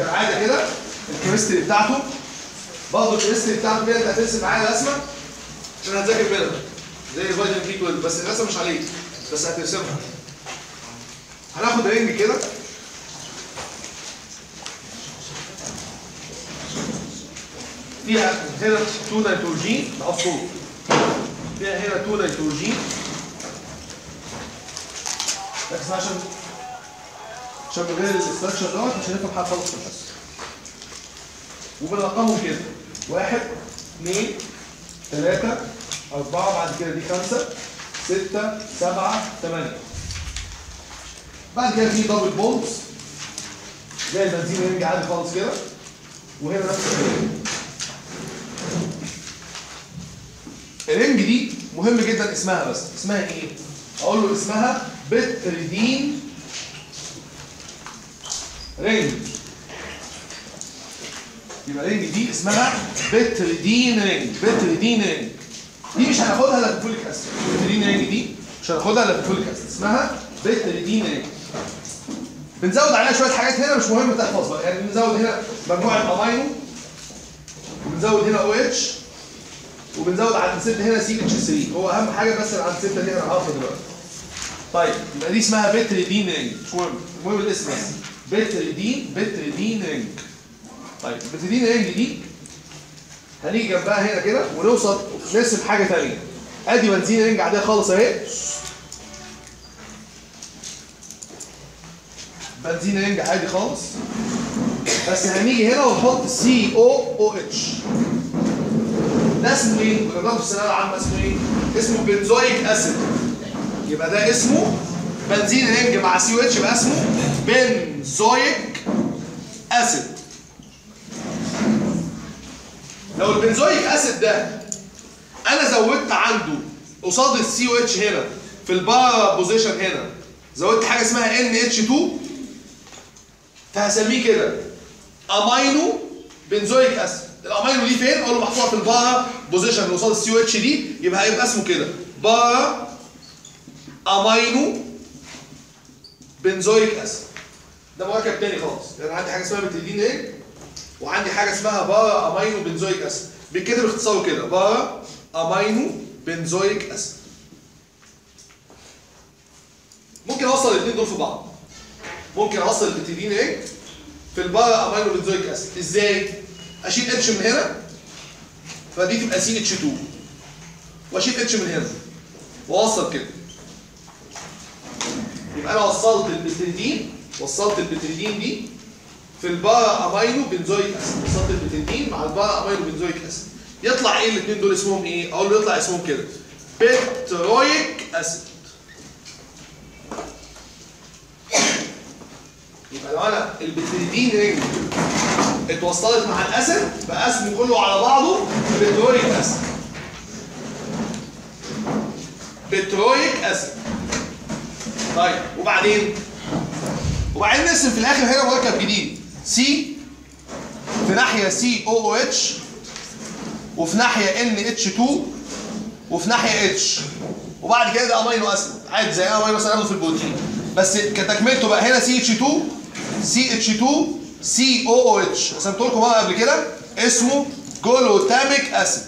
كالعاده كده الكيمستري بتاعته برضه الكيمستري بتاعته كده انت هترسم معايا رسمه عشان هتذاكر منها زي الفيتامين بي 12 بس الرسمه مش عليك بس هترسمها هناخد رينج كده فيها هنا 2 نيتروجين ده صوت فيها هنا 2 نيتروجين بس عشان عشان من غير الاستراكشر دوت مش هنفهم حاجه خالص في الحصه وبنرقمهم كده واحد اثنين ثلاثة أربعة بعد كده دي خمسة ستة سبعة ثمانية بعد كده في دبل بولز زي البنزين رينج عادي خالص كده وهنا نفس الكلام الرينج دي مهم جدا اسمها بس اسمها ايه؟ اقول له اسمها بتريدين رينج يبقى رينج دي اسمها بتريدين رينج بتريدين رينج دي مش هناخدها الا في الفوليك اسيد بتريدين رينج دي مش هناخدها الا في الفوليك اسيد اسمها بتريدين رينج بنزود عليها شويه حاجات هنا مش مهم تحفظ بقى يعني بنزود هنا مجموعه امينو وبنزود هنا او اتش وبنزود على الستة هنا سي اتش 3 هو اهم حاجه بس على الستة دي انا عارفها دلوقتي طيب يبقى دي اسمها بتريدين رينج مش مهم المهم الاسم بس بتريدين بتريدين رينج طيب بتريدين رينج دي هنيجي جنبها هنا كده ونوصل نرسم حاجه ثانيه ادي بنزين رينج عاديه خالص اهي بنزين رينج عادي خالص بس هنيجي هنا ونحط سي او او اتش ده اسمه ايه؟ بنضربه في الثانويه العامه اسمه ايه؟ اسمه بنزويك اسيد يبقى ده اسمه بنزين رينج مع سي او اتش يبقى اسمه بنزويك اسيد لو البنزويك اسيد ده انا زودت عنده قصاد السي او اتش هنا في البارا بوزيشن هنا زودت حاجه اسمها ان اتش 2 فهسميه كده امينو بنزويك اسيد الامينو دي فين؟ اقول له محطوطه في البارا بوزيشن اللي قصاد السي او اتش دي يبقى هيبقى اسمه كده بارا امينو بنزويك اسيد ده مركب تاني خالص يعني عندي حاجه اسمها بتريدين ايه وعندي حاجه اسمها بارا امينو بنزويك اسيد بيتكتب باختصاره كده بارا امينو بنزويك اسيد ممكن اوصل الاثنين دول في بعض ممكن اوصل البتريدين ايه في البارا امينو بنزويك اسيد ازاي اشيل اتش من هنا فدي تبقى سي اتش 2 واشيل اتش من هنا واوصل كده يبقى انا وصلت البتريدين وصلت البتريدين دي في البارا امينو بنزويك اسيد وصلت البتريدين مع البارا امينو بنزويك اسيد يطلع ايه الاثنين دول اسمهم ايه اقول له يطلع اسمهم كده بترويك اسيد يبقى لو انا البتريدين رينج اتوصلت مع الاسيد بقى اسمه كله على بعضه بترويك اسيد بترويك اسيد طيب وبعدين وبعدين نرسم في الاخر هنا مركب جديد سي في ناحيه سي او او اتش وفي ناحيه ان اتش 2 وفي ناحيه اتش وبعد كده ده امينو اسيد عادي زي امينو اسيد هناخده في البروتين بس كتكملته بقى هنا سي اتش 2 سي اتش 2 سي او او اتش رسمت لكم بقى قبل كده اسمه جلوتاميك اسيد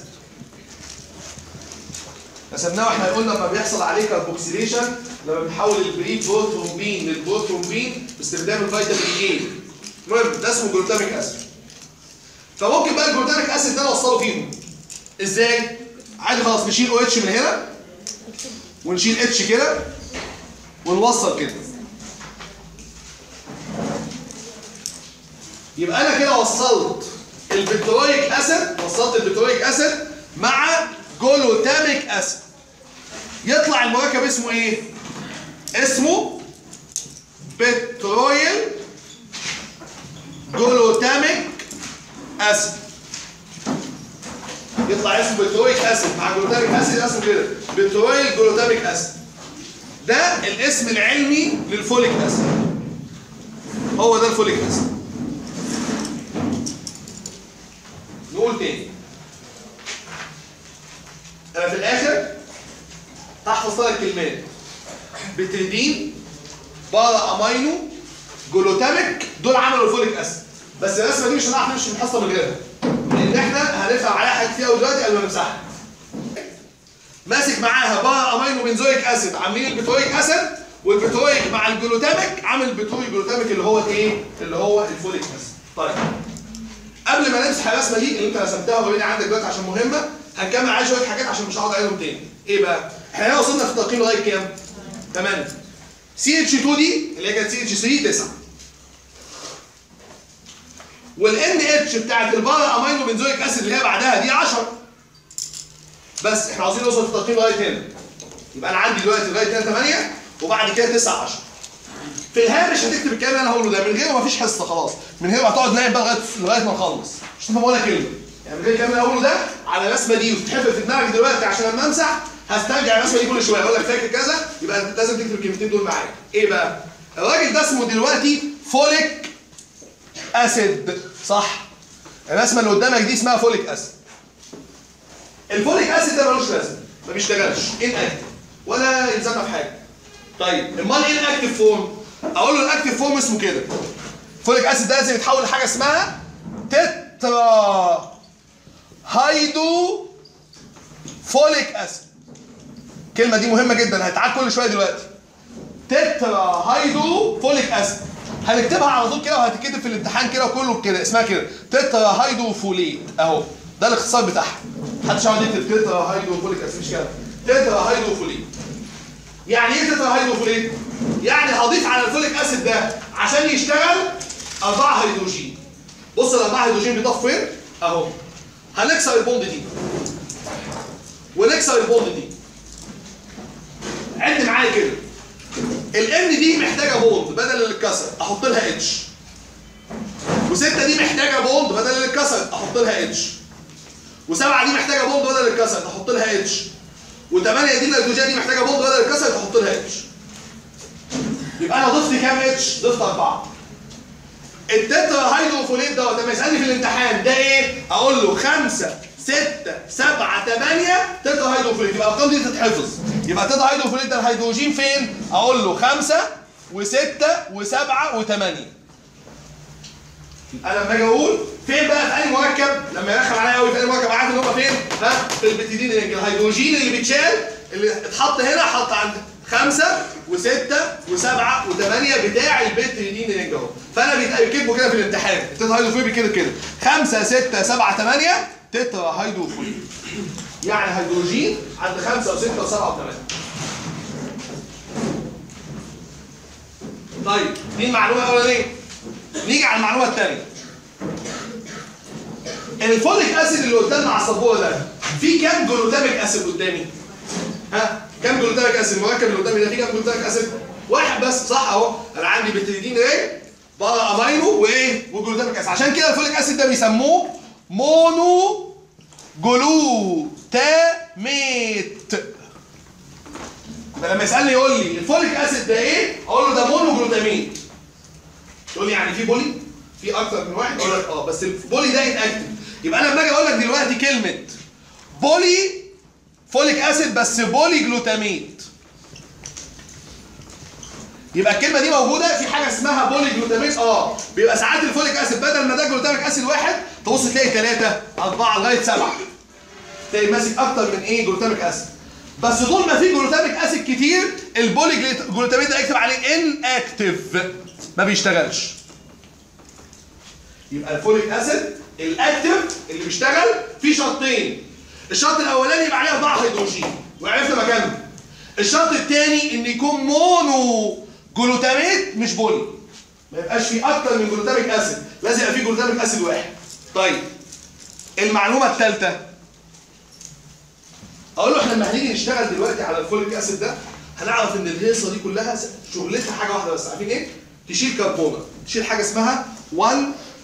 رسمناه واحنا قلنا لما بيحصل عليه كاربوكسيليشن لما بنحول البري بروترومبين للبروترومبين باستخدام الفيتامين اي المهم ده اسمه جلوتاميك اسيد فممكن بقى الجلوتاميك اسيد ده نوصله فيهم ازاي عادي خلاص نشيل او اتش من هنا ونشيل اتش كده ونوصل كده يبقى انا كده وصلت البترويك اسيد وصلت البترويك اسيد مع جلوتاميك اسيد يطلع المركب اسمه ايه اسمه بترويل جلوتاميك اسيد يطلع اسمه بترويك اسيد مع جلوتاميك اسيد اسمه كده بترويل جلوتاميك اسيد ده الاسم العلمي للفوليك اسيد هو ده الفوليك اسيد نقول تاني انا في الاخر هحفظ ثلاث كلمات بتريدين بارا امينو جلوتاميك دول عملوا الفوليك اسيد بس الرسمه دي مش هنعرف نمشي في الحصه من غيرها لان احنا هنفهم عليها حاجات كتير قوي دلوقتي قبل ما نمسحها ماسك معاها بقى امينو بنزويك اسيد عاملين البترويك اسيد والبترويك مع الجلوتاميك عامل البترويك جلوتاميك اللي هو الايه اللي هو الفوليك اسيد طيب قبل ما نمسح الرسمه دي اللي انت رسمتها وهي عندك دلوقتي عشان مهمه هنكمل عليها شويه حاجات عشان مش هقعد اعيدهم تاني ايه بقى احنا هنا وصلنا في التقييم لغايه كام 8 سي اتش 2 دي اللي هي كانت سي اتش 3 9 والان اتش بتاعت البارا امينو بنزويك اسيد اللي هي بعدها دي 10 بس احنا عاوزين نوصل في التقييم لغايه هنا يبقى انا عندي دلوقتي لغايه هنا 8 وبعد كده 9 10 في الهامش هتكتب الكلام اللي انا هقوله ده من غيره مفيش حصه خلاص من غيره هتقعد نايم بقى لغايه لغايه ما نخلص مش هتفهم ولا كلمه يعني من غير الكلام اللي هقوله ده على الرسمه دي وتتحفر في دماغك دلوقتي عشان لما امسح هسترجع الرسمه دي كل شويه اقول لك فاكر كذا يبقى انت لازم تكتب الكلمتين دول معايا ايه بقى الراجل ده اسمه دلوقتي فوليك اسيد صح الرسمه اللي قدامك دي اسمها فوليك اسيد الفوليك اسيد ده ملوش لازمه ما بيشتغلش ان اكتف ولا يلزمنا في حاجه طيب امال ايه الاكتف فورم اقول له الاكتف فورم اسمه كده فوليك اسيد ده لازم يتحول لحاجه اسمها تترا هايدو فوليك اسيد الكلمه دي مهمه جدا هتعاد كل شويه دلوقتي تترا هايدو فوليك اسيد هنكتبها على طول كده وهتتكتب في الامتحان كده وكله كده اسمها كده تترا هايدو فوليت اهو ده الاختصار بتاعها محدش يقعد يكتب تترا هايدو فوليك اسيد مش كده تترا هايدو فوليت يعني ايه تترا هايدو فوليت يعني هضيف على الفوليك اسيد ده عشان يشتغل اربعه هيدروجين بص الاربعه هيدروجين بيضاف فين اهو هنكسر البوند دي ونكسر البوند دي عد معايا كده الان دي محتاجه بوند بدل اللي اتكسر احط لها اتش وستة دي محتاجه بوند بدل اللي اتكسر احط لها اتش وسبعة دي محتاجه بوند بدل اللي اتكسر احط لها اتش وثمانية دي النيتروجين دي محتاجه بوند بدل اللي اتكسر احط لها اتش يبقى انا ضفت كام اتش ضفت اربعة التترا هيدروفوليت دوت لما يسالني في الامتحان ده ايه اقول له خمسة ستة سبعة ثمانية تترا هيدروفوليت يبقى الارقام دي تتحفظ يبقى تترا هيدروفوليت ده الهيدروجين فين اقول له خمسة وستة وسبعة وثمانية انا لما اجي اقول فين بقى في اي مركب لما يرخم عليا قوي في اي مركب عارف ان هم فين ها في البتيدين رينج الهيدروجين اللي بيتشال اللي اتحط هنا حط عند خمسة وستة وسبعة وثمانية بتاع البتيدين رينج اهو فانا بيكتبوا كده في الامتحان التترا هيدروفوليت بيكتب كده خمسة ستة سبعة ثمانية تترا هيدروفوليت يعني هيدروجين عند خمسة وستة وسبعة وثمانية طيب دي المعلومة الأولانية نيجي على المعلومة الثانية الفوليك اسيد اللي قدامنا على السبوره ده في كام جلوتاميك اسيد قدامي؟ ها؟ كام جلوتاميك اسيد؟ المركب اللي قدامي ده في كام جلوتاميك اسيد؟ واحد بس صح اهو انا عندي بتريدين ايه؟ بقى امينو وايه؟ وجلوتاميك اسيد عشان كده الفوليك اسيد ده بيسموه مونو جلوتاميت فلما يسالني يقول لي الفوليك اسيد ده ايه؟ اقول له ده مونو جلوتاميت تقول لي يعني في بولي؟ في اكتر من واحد؟ اقول لك اه بس البولي ده انكتف يبقى انا لما اجي اقول لك دلوقتي كلمه بولي فوليك اسيد بس بولي جلوتاميت يبقى الكلمه دي موجوده في حاجه اسمها بولي جلوتاميت اه بيبقى ساعات الفوليك اسيد بدل ما ده جلوتاميك اسيد واحد تبص تلاقي ثلاثه اربعه لغايه سبعه تلاقي ماسك اكتر من ايه جلوتاميك اسيد بس طول ما في جلوتاميك اسيد كتير البولي جلوتاميت ده اكتب عليه ان اكتف ما بيشتغلش يبقى الفوليك اسيد الاكتف اللي بيشتغل فيه شرطين الشرط الاولاني يبقى عليه اربعه هيدروجين وعرفنا مكانهم الشرط الثاني ان يكون مونو جلوتاميت مش بولي ما يبقاش فيه اكتر من جلوتاميك اسيد لازم يبقى فيه جلوتاميك اسيد واحد طيب المعلومه الثالثه اقول له احنا لما هنيجي نشتغل دلوقتي على الفوليك اسيد ده هنعرف ان الهيصه دي كلها شغلتها حاجه واحده بس عارفين ايه تشيل كربونه تشيل حاجه اسمها 1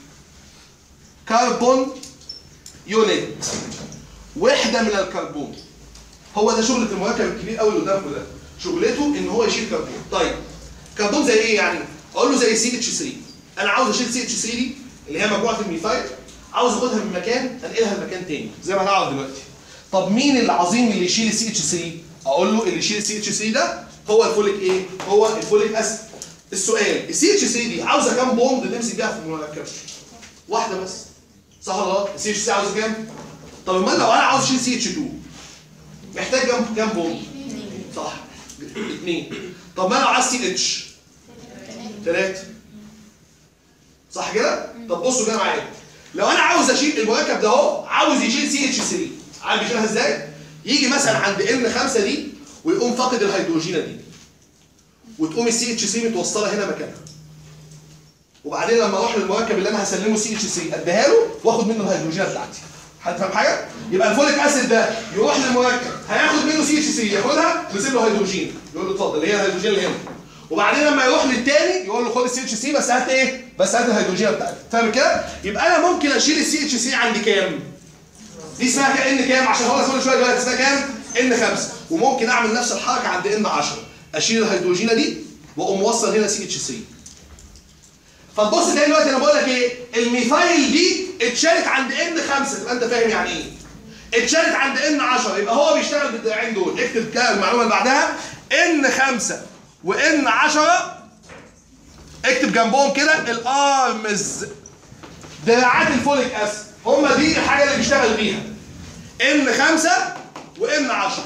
كربون يونت وحده من الكربون هو ده شغله المركب الكبير قوي اللي قدامكم ده شغلته ان هو يشيل كربون طيب كربون زي ايه يعني اقول له زي سي اتش 3 انا عاوز اشيل سي اتش 3 دي اللي هي مجموعه الميثايل عاوز اخدها من مكان انقلها لمكان تاني زي ما هنعرف دلوقتي طب مين العظيم اللي يشيل السي اتش 3 اقول له اللي يشيل السي اتش 3 ده هو الفوليك ايه هو الفوليك اسيد السؤال السي اتش 3 دي عاوزه كام بوند نمسك بيها في المركب واحده بس صح ولا غلط السي اتش سي عاوز كام طب امال لو انا عاوز اشيل سي اتش 2 محتاج كام كام بوند صح اثنين طب ما انا لو عايز سي اتش ثلاثه صح كده طب بصوا كده معايا لو انا عاوز اشيل المركب ده اهو عاوز يشيل سي اتش 3 عارف يشيلها ازاي يجي مثلا عند ان 5 دي ويقوم فاقد الهيدروجينه دي وتقوم السي اتش 3 متوصله هنا مكانها وبعدين لما اروح للمركب اللي انا هسلمه سي اتش 3 اديها له واخد منه الهيدروجينه بتاعتي حد فاهم حاجه يبقى الفوليك اسيد ده يروح للمركب هياخد منه سي اتش 3 ياخدها ويسيب له هيدروجين يقول له اتفضل هي الهيدروجين اللي هنا وبعدين لما يروح للتاني يقول له خد السي اتش 3 بس هات ايه بس هات الهيدروجين بتاعتي فاهم كده يبقى انا ممكن اشيل السي اتش 3 عند كام دي اسمها كام ان كام عشان هو كل شويه دلوقتي اسمها كام ان 5 وممكن اعمل نفس الحركه عند ان 10 اشيل الهيدروجينه دي واقوم موصل هنا سي اتش 3 فتبص تلاقي دلوقتي انا بقول لك ايه الميثايل دي اتشالت عند ان 5 تبقى انت فاهم يعني ايه اتشالت عند ان 10 يبقى هو بيشتغل بالدراعين دول اكتب كده المعلومه اللي بعدها ان 5 وان 10 اكتب جنبهم كده الارمز دراعات الفوليك اسيد هم دي الحاجه اللي بيشتغل بيها ان 5 وان 10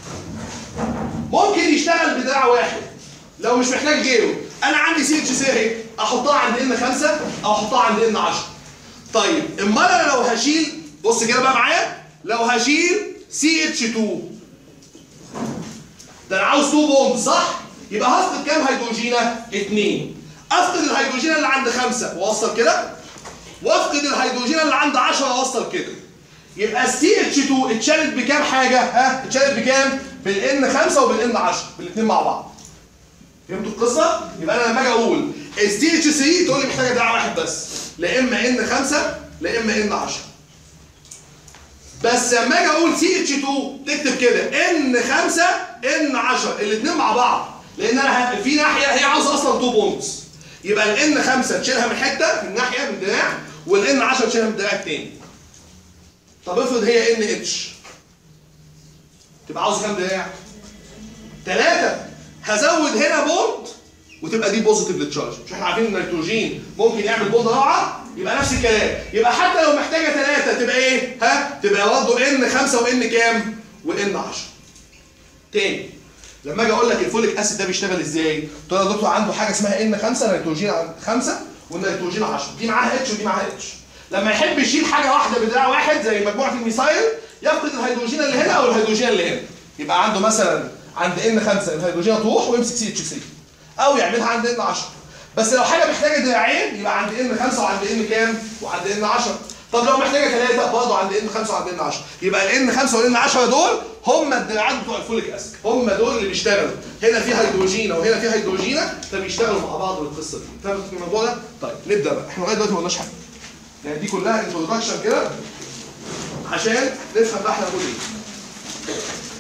ممكن يشتغل بدراع واحد لو مش محتاج غيره انا عندي سي اتش سي اهي احطها عند ان 5 او احطها عند ان 10 طيب امال انا لو هشيل بص كده بقى معايا لو هشيل سي اتش 2 ده انا عاوز 2 بوند صح يبقى هفقد كام هيدروجينه 2 افقد الهيدروجينه اللي عند 5 واوصل كده وافقد الهيدروجينه اللي عند 10 واوصل كده يبقى السي اتش 2 اتشالت بكام حاجه ها اتشالت بكام بالان 5 وبالان 10 بالاثنين مع بعض فهمتوا القصه يبقى انا لما اجي اقول السي اتش 3 تقول لي محتاجه دراع واحد بس لا اما ان 5 لا اما ان 10 بس لما اجي اقول سي اتش 2 تكتب كده ان 5 ان 10 الاثنين مع بعض لان انا في ناحيه هي عاوزه اصلا 2 بونز يبقى الان 5 تشيلها من حته من ناحيه من دراع والان 10 تشيلها من الدراع الثاني طب افرض هي ان اتش تبقى عاوز كام دراع؟ ثلاثة هزود هنا بوند وتبقى دي بوزيتيف تشارج مش احنا عارفين ان النيتروجين ممكن يعمل بوند رابعه يبقى نفس الكلام يبقى حتى لو محتاجه ثلاثه تبقى ايه ها تبقى برضه ان 5 وان كام وان 10 تاني لما اجي اقول لك الفوليك اسيد ده بيشتغل ازاي تقول يا دكتور عنده حاجه اسمها ان 5 نيتروجين 5 والنيتروجين 10 دي معاها اتش ودي معاها اتش لما يحب يشيل حاجه واحده بدراع واحد زي مجموعه الميثايل يفقد الهيدروجين اللي هنا او الهيدروجين اللي هنا يبقى عنده مثلا عند ان 5 الهيدروجين تروح ويمسك سي اتش 3 او يعملها عند ان 10 بس لو حاجه محتاجه دراعين يبقى عند ان 5 وعند ان كام وعند ان 10 طب لو محتاجه ثلاثه برضه عند ان 5 وعند ان 10 يبقى الان 5 والان 10 دول هم الدراعات بتوع الفوليك اسيد هم دول اللي بيشتغلوا هنا في هيدروجينه وهنا في هيدروجينه فبيشتغلوا مع بعض بالقصه دي فاهم الموضوع ده طيب نبدا بقى احنا لغايه دلوقتي ما قلناش حاجه يعني دي كلها انتروداكشن كده عشان نفهم بقى احنا بنقول ايه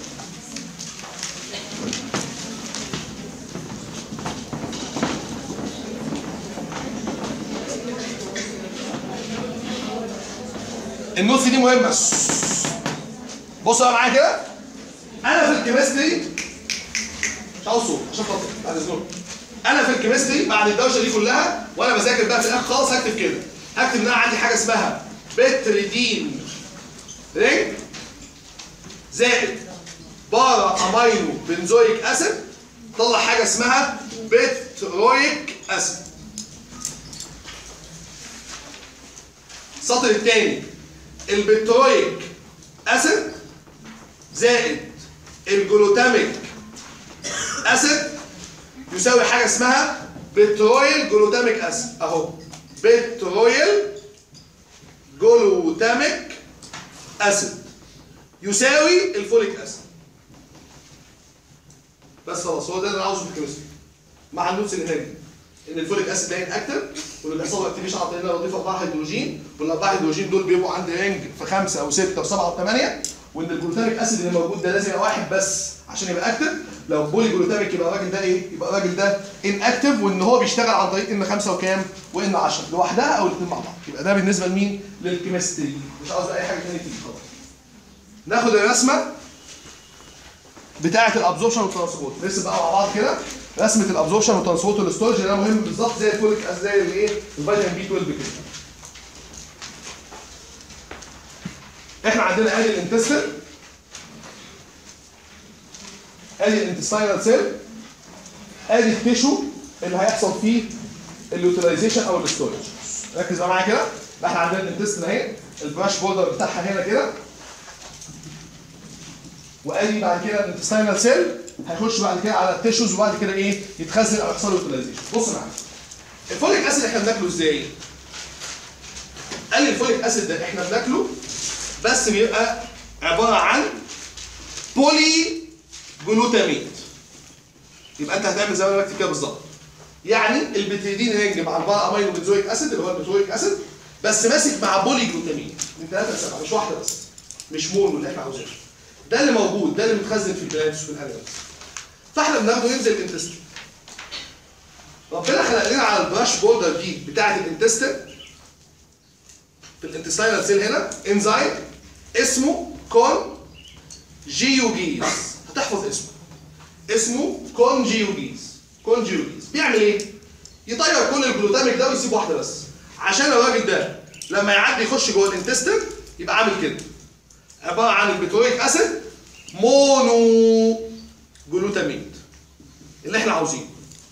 النص دي مهمه بصوا بقى معايا كده انا في الكيمستري مش عاوز صوت عشان خاطر بعد اذنكم انا في الكيمستري بعد الدوشه دي كلها وانا بذاكر بقى في الاخر خالص هكتب كده هكتب ان انا عندي حاجه اسمها بتريدين رينج زائد بارا امينو بنزويك اسيد طلع حاجه اسمها بترويك اسيد السطر الثاني البترويك اسيد زائد الجلوتاميك اسيد يساوي حاجه اسمها بترويل جلوتاميك اسيد اهو بترويل جلوتاميك اسيد يساوي الفوليك اسيد بس خلاص هو ده اللي انا عاوزه في الكيمستري مع النوتس اللي هنا ان الفوليك اسيد ده ينأكتف واللي بيحصل له اكتيفيشن عن طريق ان انا بضيف اربعه هيدروجين والاربعه هيدروجين دول بيبقوا عندي رينج في خمسه او سته وسبعه وثمانيه وان الجلوتاميك اسيد اللي موجود ده لازم يبقى واحد بس عشان يبقى اكتف لو بولي جلوتاميك يبقى الراجل ده ايه؟ يبقى الراجل ده ان اكتف وان هو بيشتغل عن طريق ان 5 وكام؟ وان 10 لوحدها او الاثنين مع بعض يبقى ده بالنسبه لمين؟ للكيمستري مش عاوز اي حاجه ثانيه تيجي خلاص ناخد الرسمه بتاعه الابزوربشن والترانسبورت نرسم بقى مع بعض كده رسمه الابزوربشن والترانسبورت والستورج ده مهم بالظبط زي الفوليك زي الايه؟ الفيتامين بي 12 كده احنا عندنا ادي الانتستين ادي الانتستينال سيل ادي التيشو اللي هيحصل فيه اليوتيلايزيشن او الاستورج ركز بقى معايا كده يبقى احنا عندنا الانتستين اهي البراش بودر بتاعها هنا كده وادي بعد كده الانتستينال سيل هيخش بعد كده على التيشوز وبعد كده ايه يتخزن او يحصل له يوتيلايزيشن بص معايا الفوليك اسيد احنا بناكله ازاي؟ قال لي الفوليك اسيد ده احنا بناكله بس بيبقى عباره عن بولي جلوتاميت يبقى انت هتعمل زي ما انا بكتب كده بالظبط يعني البتريدين رينج مع البارا امينو بنزويك اسيد اللي هو البترويك اسيد بس ماسك مع بولي جلوتامين من 3 ل 7 مش واحده بس مش مونو اللي احنا عاوزينه ده اللي موجود ده اللي متخزن في البلانس وفي الانيمالز فاحنا بناخده ينزل الانتستين ربنا خلق لنا على البراش بوردر دي بتاعه الانتستين في الانتستينال سيل هنا انزيم اسمه كون جيوجيز هتحفظ اسمه اسمه كونجيوجيز كونجيوجيز بيعمل ايه؟ يطير كل الجلوتاميك ده ويسيب واحده بس عشان الراجل ده لما يعدي يخش جوه الانتستين يبقى عامل كده عباره عن البترويك اسيد مونو جلوتاميت اللي احنا عاوزينه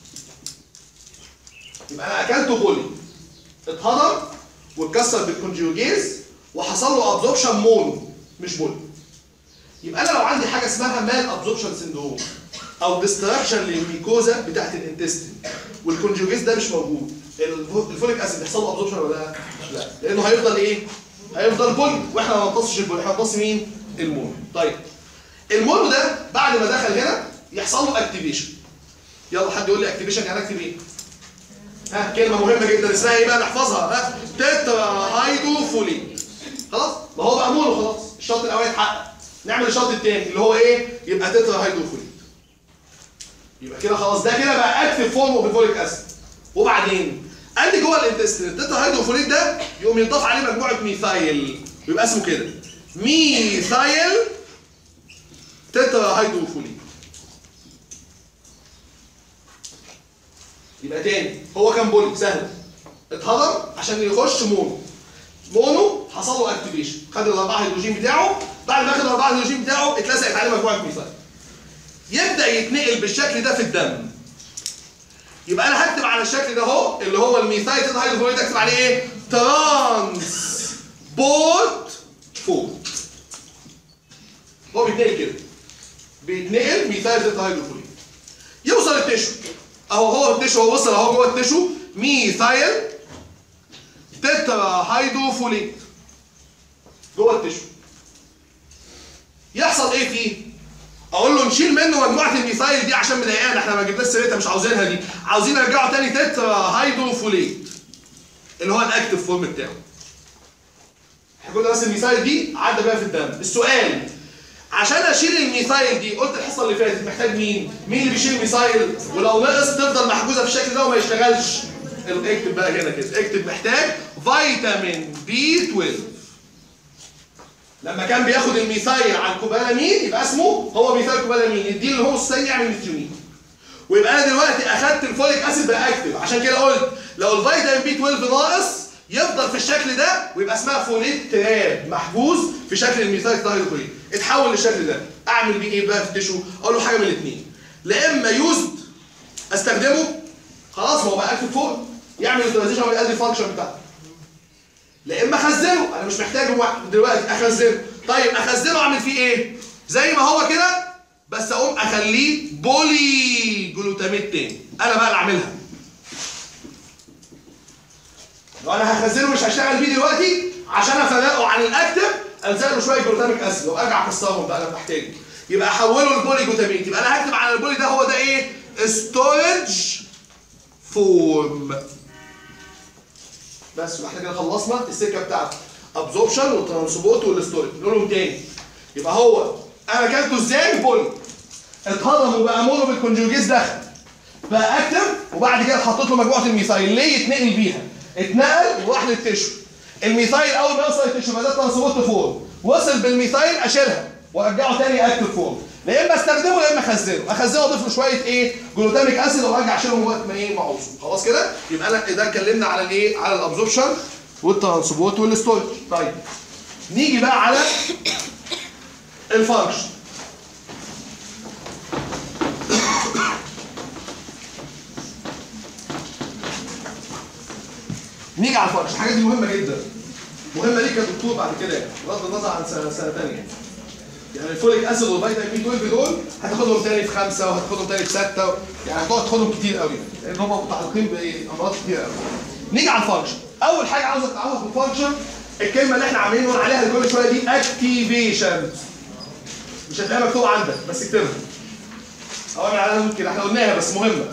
يبقى انا اكلته بولي اتهضم واتكسر بالكونجيوجيز وحصل له ابزوربشن مونو مش بولي يبقى انا لو عندي حاجه اسمها مال ابزوربشن سيندروم او ديستراكشن للميكوزا بتاعت الانتستين والكونجوجيز ده مش موجود الفوليك اسيد بيحصل له ابزوربشن ولا لا؟ لا لانه هيفضل ايه؟ هيفضل بولي واحنا ما بنمتصش البولي احنا بنمتص مين؟ المونو طيب المونو ده بعد ما دخل هنا يحصل له اكتيفيشن يلا حد يقول لي اكتيفيشن يعني اكتب ايه؟ ها كلمه مهمه جدا اسمها ايه بقى نحفظها ها تترا هيدروفوليت خلاص ما هو بقى مونو خلاص الشرط الاولاني اتحقق نعمل الشرط الثاني اللي هو ايه يبقى تترا هيدروفوليت يبقى كده خلاص ده كده بقى اكتف فورم اوف الفوليك اسيد وبعدين قال لي جوه الانتستين التترا هيدروفوليت ده يقوم يضاف عليه مجموعه ميثايل ويبقى اسمه كده ميثايل تترا هيدروفوليت يبقى تاني هو كان بولي سهل اتهضم عشان يخش مونو مونو حصل له اكتيفيشن خد الاربعه هيدروجين بتاعه بعد ما خد الاربعه هيدروجين بتاعه اتلزقت عليه مجموعه ميثايل يبدا يتنقل بالشكل ده في الدم يبقى انا هكتب على الشكل ده اهو اللي هو الميثايل هيدروجين اكتب عليه ايه ترانس بورت فود هو بيتنقل كده بيتنقل ميثايل هيدروجين يوصل التشو اهو هو التشو هو وصل اهو جوه التشو ميثايل تترا هيدروفوليت جوه التشو يحصل ايه فيه اقول له نشيل منه مجموعه الميثايل دي عشان مضايقانا احنا ما جبناش سيرتها مش عاوزينها دي عاوزين نرجعه تاني تترا هيدروفوليت اللي هو الاكتف فورم بتاعه احنا قلنا بس الميثايل دي عدى بيها في الدم السؤال عشان اشيل الميثايل دي قلت الحصه اللي فاتت محتاج مين مين اللي بيشيل الميثايل ولو نقص تفضل محجوزه في الشكل ده وما يشتغلش اكتب بقى هنا كده اكتب محتاج فيتامين بي 12 لما كان بياخد الميثايل عن كوبالامين يبقى اسمه هو ميثايل كوبالامين يديه اللي هو الثاني يعمل ميثيونين ويبقى انا دلوقتي اخدت الفوليك اسيد بقى اكتف عشان كده قلت لو الفيتامين بي 12 ناقص يفضل في الشكل ده ويبقى اسمها فوليت تراب محجوز في شكل الميثايل دايهيدروجين اتحول للشكل ده اعمل بيه ايه بقى في التشو اقول له حاجه من الاثنين لا اما يوزد استخدمه خلاص ما هو بقى اكتف فوق يعمل يوتيلايزيشن ويأدي الفانكشن بتاعته لا اما اخزنه انا مش محتاجه دلوقتي اخزنه طيب اخزنه اعمل فيه ايه زي ما هو كده بس اقوم اخليه بولي جلوتاميت تاني انا بقى اللي اعملها لو انا هخزنه مش هشتغل بيه دلوقتي عشان افرقه عن الاكتف الزق له شويه جلوتاميك اسيد وارجع اكسرهم بقى لما احتاجه يبقى احوله لبولي جلوتاميت يبقى انا هكتب على البولي ده هو ده ايه ستورج فورم بس واحنا كده خلصنا السكه بتاعته ابزوربشن والترانسبورت والستورج نقولهم تاني يبقى هو انا اكلته ازاي بولي اتهضم وبقى مونو بالكونجوجيز دخل بقى اكتف وبعد كده حطيت له مجموعه الميثايل ليه يتنقل بيها اتنقل وراح للتشو الميثايل اول ما يوصل التشو بقى ده ترانسبورت فورم وصل بالميثايل اشيلها وارجعه تاني اكتف فورم لا اما استخدمه لا اما اخزنه اخزنه اضيف له شويه ايه جلوتاميك اسيد وارجع اشيلهم وقت ما ايه ما عاوزه خلاص كده يبقى انا ده اتكلمنا على الايه على الابزوربشن والترانسبورت والستورج طيب نيجي بقى على الفانكشن نيجي على الفانكشن الحاجات دي مهمه جدا مهمه ليك يا دكتور بعد كده يعني بغض النظر عن سنه سنه ثانيه يعني الفوليك اسيد والفيتامين بي 12 دول هتاخدهم تاني في خمسه وهتاخدهم تاني في سته و... يعني هتقعد تاخدهم كتير قوي لان هم متعلقين بامراض كتير قوي نيجي على الفانكشن اول حاجه عاوزك تعرف الفانكشن الكلمه اللي احنا عاملين نقول عليها كل شويه دي اكتيفيشن مش هتلاقيها مكتوبه عندك بس اكتبها اوامر عليها كده احنا قلناها بس مهمه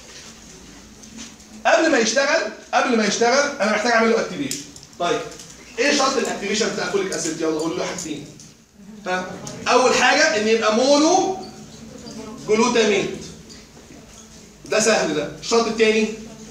قبل ما يشتغل قبل ما يشتغل انا محتاج اعمل له اكتيفيشن طيب ايه شرط الاكتيفيشن بتاع الفوليك اسيد يلا قول له حاجتين ها اول حاجه ان يبقى مونو جلوتاميت ده سهل ده الشرط الثاني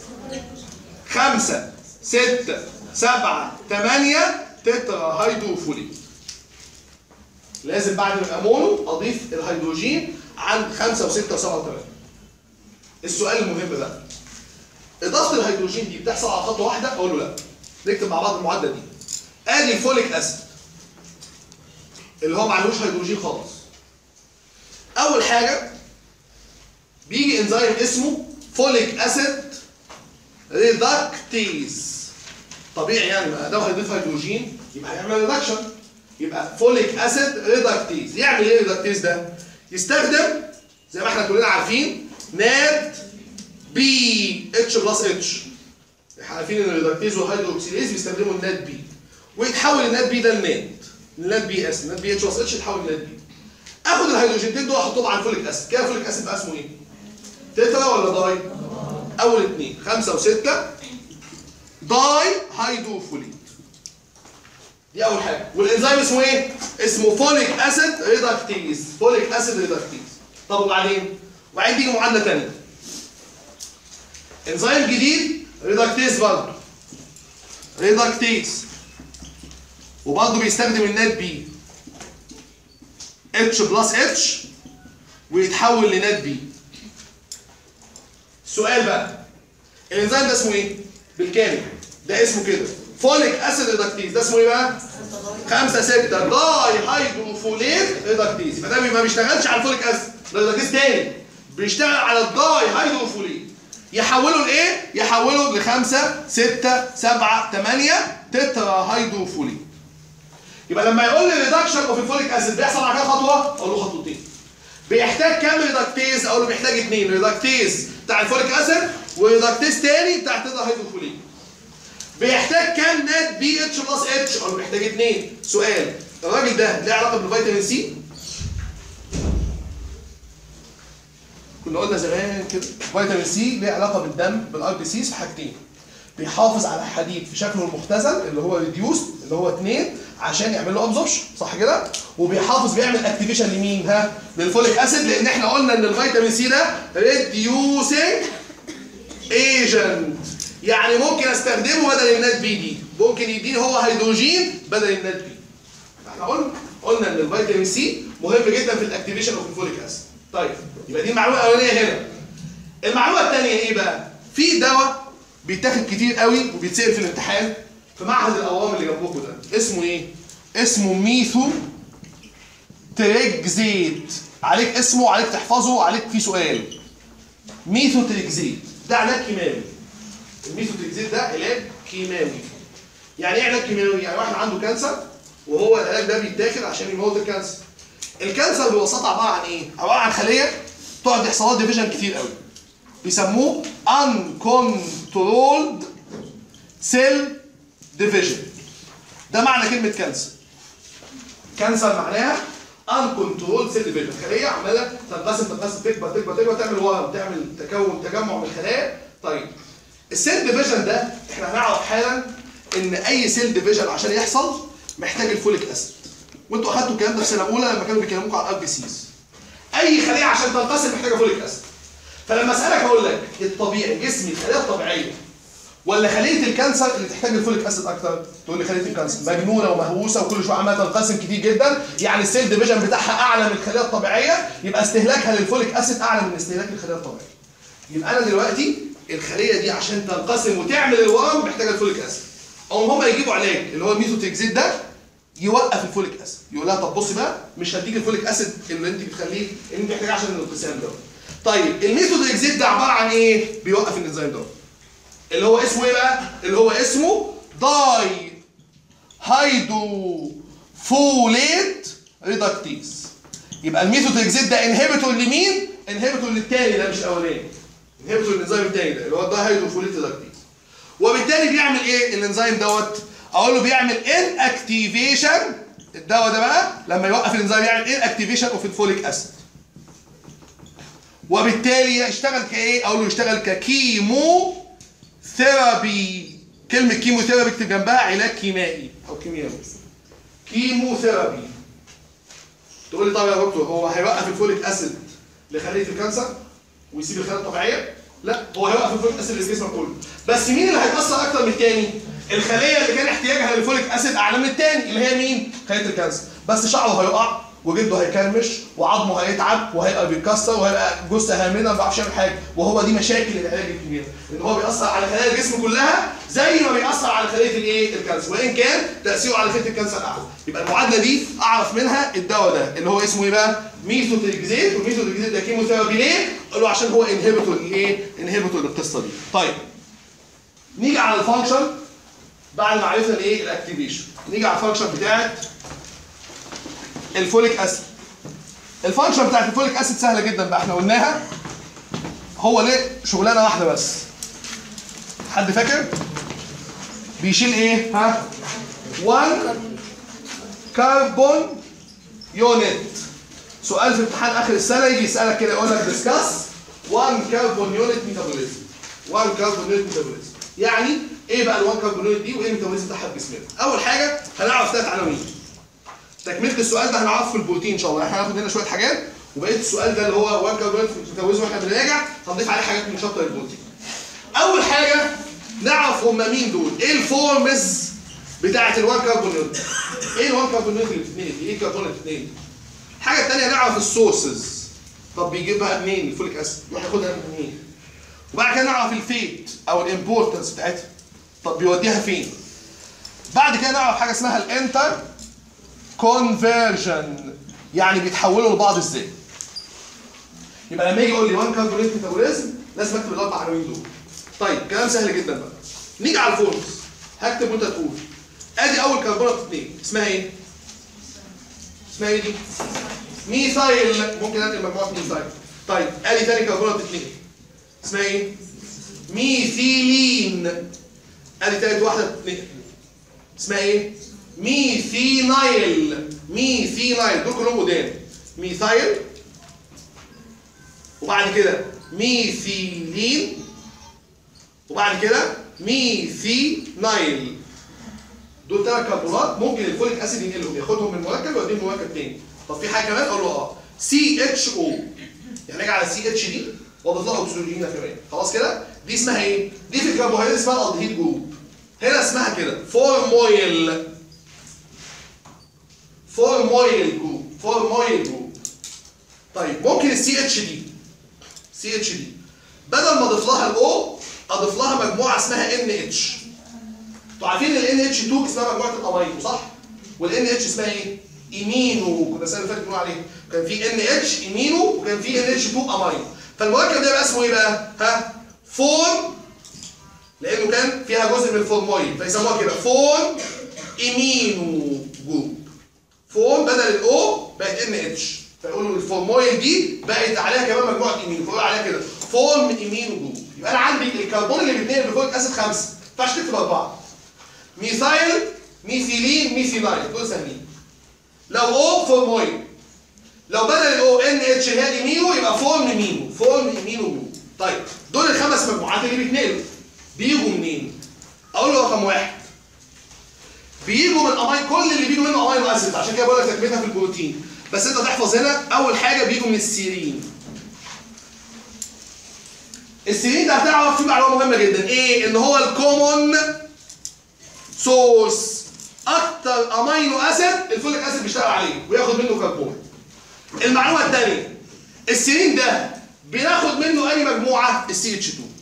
خمسة ستة سبعة ثمانية تترا هيدروفوليت لازم بعد ما يبقى مونو اضيف الهيدروجين عند خمسة وستة وسبعة وثمانية السؤال المهم بقى اضافه الهيدروجين دي بتحصل على خطوه واحده اقول له لا نكتب مع بعض المعادله دي ادي الفوليك اسيد اللي هو معلوش هيدروجين خالص اول حاجه بيجي انزيم اسمه فوليك اسيد ريدكتيز طبيعي يعني ما دام هيضيف هيدروجين يبقى هيعمل ريدكشن يبقى فوليك اسيد ريدكتيز يعمل ايه الريدكتيز ده يستخدم زي ما احنا كلنا عارفين ناد بي اتش بلس اتش احنا عارفين ان الريدكتيز والهيدروكسيليز بيستخدموا الناد بي ويتحول الناد بي ده لناد الناد بي اس الناد بي اتش بلس اتش يتحول لناد بي اخد الهيدروجينتين دول احطهم على الفوليك اسيد كده الفوليك اسيد بقى اسمه ايه؟ تترا ولا داي؟ اول اثنين خمسه وسته داي هيدروفوليت دي اول حاجه والانزيم اسمه ايه؟ اسمه فوليك اسيد ريدكتيز فوليك اسيد ريدكتيز طب وبعدين؟ وبعدين تيجي معادله ثانيه انزيم جديد ريدكتيز برضه ريدكتيز وبرضه بيستخدم النات بي اتش بلس اتش ويتحول لنات بي السؤال بقى الانزيم ده اسمه ايه بالكامل ده اسمه كده فوليك اسيد ريدكتيز ده اسمه ايه بقى 5 6 داي هيدروفوليت ريدكتيز يبقى ده ما بيشتغلش على الفوليك اسيد ريدكتيز تاني بيشتغل على الداي هيدروفوليت يحوله لايه يحوله لخمسة ستة سبعة ثمانية تترا هيدروفوليت يبقى لما يقول لي ريدكشن اوف الفوليك اسيد بيحصل على كام خطوه اقول له خطوتين بيحتاج كام ريدكتيز اقول له بيحتاج اثنين ريدكتيز بتاع الفوليك اسيد وريدكتيز تاني بتاع التترا هيدروفوليت بيحتاج كام نات بي اتش بلس اتش اقول له بيحتاج اثنين سؤال الراجل ده ليه علاقه بالفيتامين سي كنا قلنا زمان كده فيتامين سي ليه علاقه بالدم بالار بي سيز في حاجتين بيحافظ على الحديد في شكله المختزل اللي هو ريديوست اللي هو 2 عشان يعمل له ابزوربشن صح كده وبيحافظ بيعمل اكتيفيشن لمين ها للفوليك اسيد لان احنا قلنا ان الفيتامين سي ده ريديوسنج ايجنت يعني ممكن استخدمه بدل النات بي دي ممكن يديني هو هيدروجين بدل النات بي احنا قلنا قلنا ان الفيتامين سي مهم جدا في الاكتيفيشن اوف الفوليك اسيد طيب يبقى دي المعلومه الاولانيه هنا المعلومه الثانيه ايه بقى في دواء بيتاخد كتير قوي وبيتسال في الامتحان في معهد الاورام اللي جنبكم ده اسمه ايه اسمه ميثو تريكزيت عليك اسمه عليك تحفظه عليك فيه سؤال ميثو تريكزيت ده علاج كيماوي الميثو تريكزيت ده علاج كيماوي يعني ايه علاج كيماوي يعني واحد عنده كانسر وهو العلاج ده بيتاخد عشان يموت الكانسر الكانسر ببساطه عباره عن ايه عباره عن خليه تقعد يحصل لها ديفيجن كتير قوي بيسموه uncontrolled cell division ده معنى كلمة كانسر كانسر معناها uncontrolled cell division خلية عمالة تنقسم تنقسم تكبر تكبر تكبر تعمل ورم تعمل تكون تجمع من الخلايا طيب السيل ديفيجن ده احنا هنعرف حالا ان اي سيل ديفيجن عشان يحصل محتاج الفوليك اسيد وانتوا اخدتوا الكلام ده في سنه اولى لما كانوا بيكلموكم على الار بي سيز اي خليه عشان تنقسم محتاجه فوليك اسيد فلما اسالك هقول لك الطبيعي جسمي الخليه الطبيعيه ولا خليه الكانسر اللي تحتاج الفوليك اسيد اكتر تقول لي خليه الكانسر مجنونه ومهووسه وكل شويه عماله تنقسم كتير جدا يعني السيل ديفيجن بتاعها اعلى من الخليه الطبيعيه يبقى استهلاكها للفوليك اسيد اعلى من استهلاك الخليه الطبيعيه يبقى انا دلوقتي الخليه دي عشان تنقسم وتعمل الورم محتاجه الفوليك اسيد او هم يجيبوا علاج اللي هو الميثوتريكزيت ده يوقف الفوليك اسيد يقول لها طب بصي بقى مش هديك الفوليك اسيد اللي انت بتخليه اللي انت محتاجاه عشان الانقسام ده طيب الميثود اكزيت ده عباره عن ايه بيوقف الانزيم ده اللي هو اسمه ايه بقى اللي هو اسمه داي هيدرو فوليت ريدكتيز يبقى الميثود اكزيت ده انهبيتور لمين انهبيتور للتاني ده مش الاولاني انهبيتور للانزيم التاني ده اللي هو الداي هيدرو فوليت ريدكتيز وبالتالي بيعمل ايه الانزيم دوت اقول له بيعمل ان اكتيفيشن الدواء ده بقى لما يوقف الانزيم يعمل ان اكتيفيشن اوف الفوليك اسيد وبالتالي يشتغل كايه اقول له يشتغل ككيمو ثيرابي كلمه كيمو ثيرابي اكتب جنبها علاج كيميائي او كيميائي كيمو ثيرابي تقول لي طب يا دكتور هو هيوقف الفوليك اسيد لخليه الكانسر ويسيب الخلايا الطبيعيه لا هو هيوقف الفوليك اسيد للجسم كله بس مين اللي هيتاثر اكتر من الثاني الخليه اللي كان احتياجها للفوليك اسيد اعلى من الثاني اللي هي مين خليه الكانسر بس شعره هيقع وجلده هيكرمش وعظمه هيتعب وهيبقى بيتكسر وهيبقى جثه هامنه ما بيعرفش يعمل حاجه وهو دي مشاكل العلاج الكبيره ان هو بيأثر على خلايا الجسم كلها زي ما بيأثر على خليه الايه الكانسر وان كان تأثيره على خليه الكانسر اعلى يبقى المعادله دي اعرف منها الدواء ده اللي هو اسمه ايه بقى ميثوتريكزيت والميثوتريكزيت ده كيموثيرابي ليه؟ قال له عشان هو انهبيتور الايه؟ انهبيتور للقصه دي طيب نيجي على الفانكشن بعد ما عرفنا الايه الاكتيفيشن نيجي على الفانكشن بتاعت الفوليك اسيد الفانكشن بتاعت الفوليك اسيد سهله جدا بقى احنا قلناها هو ليه شغلانه واحده بس حد فاكر بيشيل ايه ها 1 كربون يونت سؤال في امتحان اخر السنه يجي يسالك كده يقول لك ديسكاس 1 كربون يونت ميتابوليزم 1 كربون يونت ميتابوليزم يعني ايه بقى ال1 كربون يونت دي وايه الميتابوليزم بتاعها في جسمنا اول حاجه هنعرف ثلاث عناوين تكمله السؤال ده هنعرفه في البروتين ان شاء الله احنا هناخد هنا شويه حاجات وبقيه السؤال ده اللي هو 1 كربون يونت ميتابوليزم واحنا بنراجع هنضيف عليه حاجات من شابتر البروتين اول حاجه نعرف هم مين دول ايه الفورمز بتاعه ال1 كربون يونت ايه ال1 كربون يونت اللي بتتنقل دي ايه الكربون اللي بتتنقل الحاجه الثانيه نعرف السورسز طب بيجيبها منين الفوليك اسيد يروح ياخدها منين وبعد كده نعرف الفيت او الامبورتنس بتاعتها طب بيوديها فين بعد كده نعرف حاجه اسمها الانتر كونفرجن يعني بيتحولوا لبعض ازاي يبقى لما يجي يقول لي 1 كاربونيت ميتابوليزم لازم اكتب الاربع عناوين دول طيب كلام سهل جدا بقى نيجي على الفورمز هكتب وانت تقول ادي اول كربونه اثنين اسمها ايه اسمها ايه دي ميثايل ممكن انقل مجموعه ميثايل طيب ادي ثاني كربونه اثنين اسمها ايه ميثيلين ادي ثالث واحده اثنين اسمها ايه ميثينايل ميثينايل دول كلهم قدام ميثايل وبعد كده ميثيلين وبعد كده ميثينايل دول ثلاث كربونات ممكن الفوليك اسيد ينقلهم ياخدهم من مركب ويوديهم من مركب تاني طب في حاجه كمان اقول له اه سي اتش او يعني اجي على سي اتش دي واضيف لها اكسجين كمان خلاص كده دي اسمها ايه دي في الكربوهيدرات اسمها الالدهيد جروب هنا اسمها كده فورمويل فورمويل جروب فورمويل جروب طيب ممكن السي اتش دي سي اتش دي بدل ما اضيف لها الاو اضيف لها مجموعه اسمها ان اتش انتوا عارفين ال ان اتش 2 اسمها مجموعه الامينو صح والان اتش اسمها ايه ايمينو كنا السنه اللي فاتت بنقول عليه كان في ان اتش ايمينو وكان في ان اتش 2 امينو فالمركب ده بقى اسمه ايه بقى ها فورم لانه كان فيها جزء من الفورمويل فيسموها كده فورم ايمينو جروب فورم بدل الاو بقت ان اتش فيقولوا الفورمويل دي بقت عليها كمان مجموعه ايمينو فيقولوا عليها كده فورم ايمينو جروب يبقى انا عندي الكربون اللي بيتنقل بفوليك اسيد خمسه ما ينفعش تكتب اربعه ميثايل ميثيلين ميثيلايل دول سهلين لو او فورمويل لو بدل الاو ان اتش هي ايمينو يبقى فورم ايمينو فورم ايمينو جروب طيب دول الخمس مجموعات اللي بيتنقلوا بيجوا منين؟ اقول له رقم واحد بيجوا من امين كل اللي بيجوا منه امينو اسيد عشان كده بقول لك تكملتها في البروتين بس انت تحفظ هنا اول حاجه بيجوا من السيرين السيرين ده هتعرف فيه معلومه مهمه جدا ايه ان هو الكومون سورس اكتر امينو اسيد الفوليك اسيد بيشتغل عليه وياخد منه كربون المعلومه الثانيه السيرين ده بناخد منه اي مجموعه السي اتش 2